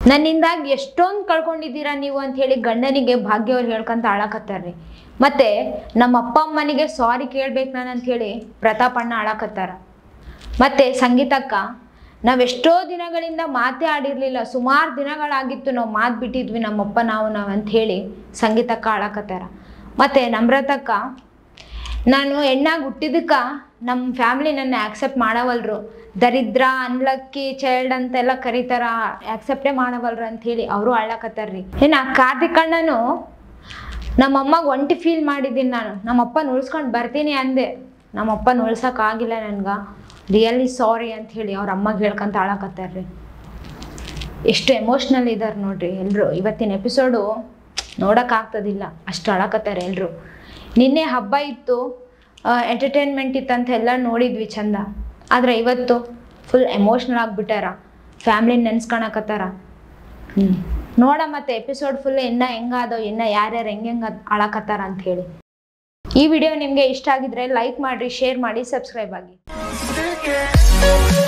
ನನ್ನಿಂದಾಗಿ ಎಷ್ಟೊಂದು ಕಳ್ಕೊಂಡಿದ್ದೀರಾ ನೀವು ಅಂತ ಹೇಳಿ ಗಂಡನಿಗೆ ಭಾಗ್ಯ ಅವ್ರು ಹೇಳ್ಕೊಂತ ಆಳಕತ್ತಾರ್ರಿ ಮತ್ತೆ ನಮ್ಮ ಅಪ್ಪ ಅಮ್ಮನಿಗೆ ಸಾರಿ ಕೇಳ್ಬೇಕು ನಾನು ಅಂತ ಹೇಳಿ ಪ್ರತಾಪಣ್ಣ ಆಳಕತ್ತಾರ ಮತ್ತೆ ಸಂಗೀತಕ್ಕ ನಾವೆಷ್ಟೋ ದಿನಗಳಿಂದ ಮಾತೇ ಆಡಿರ್ಲಿಲ್ಲ ಸುಮಾರು ದಿನಗಳಾಗಿತ್ತು ನಾವು ಮಾತು ಬಿಟ್ಟಿದ್ವಿ ನಮ್ಮಪ್ಪ ನಾವು ನಾವು ಅಂತ ಹೇಳಿ ಸಂಗೀತಕ್ಕ ಆಳಕತ್ತಾರ ಮತ್ತೆ ನಮ್ರತಕ್ಕ ನಾನು ಹೆಣ್ಣಾಗಿ ಹುಟ್ಟಿದಕ್ಕೆ ನಮ್ಮ ಫ್ಯಾಮ್ಲಿ ನನ್ನ ಆಕ್ಸೆಪ್ಟ್ ಮಾಡವಲ್ರು ದರಿದ್ರ ಅನ್ಲಕ್ಕಿ ಚೈಲ್ಡ್ ಅಂತೆಲ್ಲ ಕರೀತಾರ ಆಕ್ಸೆಪ್ಟೇ ಮಾಡವಲ್ರು ಅಂತ ಹೇಳಿ ಅವರು ಅಳ್ಳಕತ್ತಾರ್ರಿ ಇನ್ನು ಕಾರ್ತಿಕ್ ಅಣ್ಣನು ನಮ್ಮಮ್ಮಗೆ ಒಂಟಿ ಫೀಲ್ ಮಾಡಿದ್ದೀನಿ ನಾನು ನಮ್ಮಪ್ಪನ ಉಳ್ಸ್ಕೊಂಡು ಬರ್ತೀನಿ ಅಂದೆ ನಮ್ಮಪ್ಪನ ಉಳ್ಸೋಕ್ಕಾಗಿಲ್ಲ ನನ್ಗೆ ರಿಯಲಿ ಸಾರಿ ಅಂತ ಹೇಳಿ ಅವ್ರ ಅಮ್ಮಗೆ ಹೇಳ್ಕೊಂತ ಆಳಕತ್ತಾರ್ರಿ ಎಷ್ಟು ಎಮೋಷ್ನಲ್ ಇದ್ದಾರೆ ನೋಡ್ರಿ ಎಲ್ಲರೂ ಇವತ್ತಿನ ಎಪಿಸೋಡು ನೋಡೋಕ್ಕಾಗ್ತದಿಲ್ಲ ಅಷ್ಟು ಅಳಕತ್ತಾರೆ ಎಲ್ಲರೂ ನಿನ್ನೆ ಹಬ್ಬ ಇತ್ತು ಎಂಟರ್ಟೈನ್ಮೆಂಟ್ ಇತ್ತು ಅಂತ ಎಲ್ಲ ನೋಡಿದ್ವಿ ಚಂದ ಆದರೆ ಇವತ್ತು ಫುಲ್ ಎಮೋಷ್ನಲ್ ಆಗಿಬಿಟ್ಟಾರ ಫ್ಯಾಮ್ಲಿನ ನೆನ್ಸ್ಕೊಳಕತ್ತಾರ ಹ್ಞೂ ನೋಡ ಮತ್ತೆ ಎಪಿಸೋಡ್ ಫುಲ್ ಇನ್ನ ಹೆಂಗಾದೋ ಇನ್ನ ಯಾರ್ಯಾರು ಹೆಂಗೆ ಹೆಂಗೆ ಅಳಕತ್ತಾರ ಅಂತ ಹೇಳಿ ಈ ವಿಡಿಯೋ ನಿಮಗೆ ಇಷ್ಟ ಆಗಿದ್ರೆ ಲೈಕ್ ಮಾಡಿರಿ ಶೇರ್ ಮಾಡಿ ಸಬ್ಸ್ಕ್ರೈಬ್ ಆಗಿ Take it.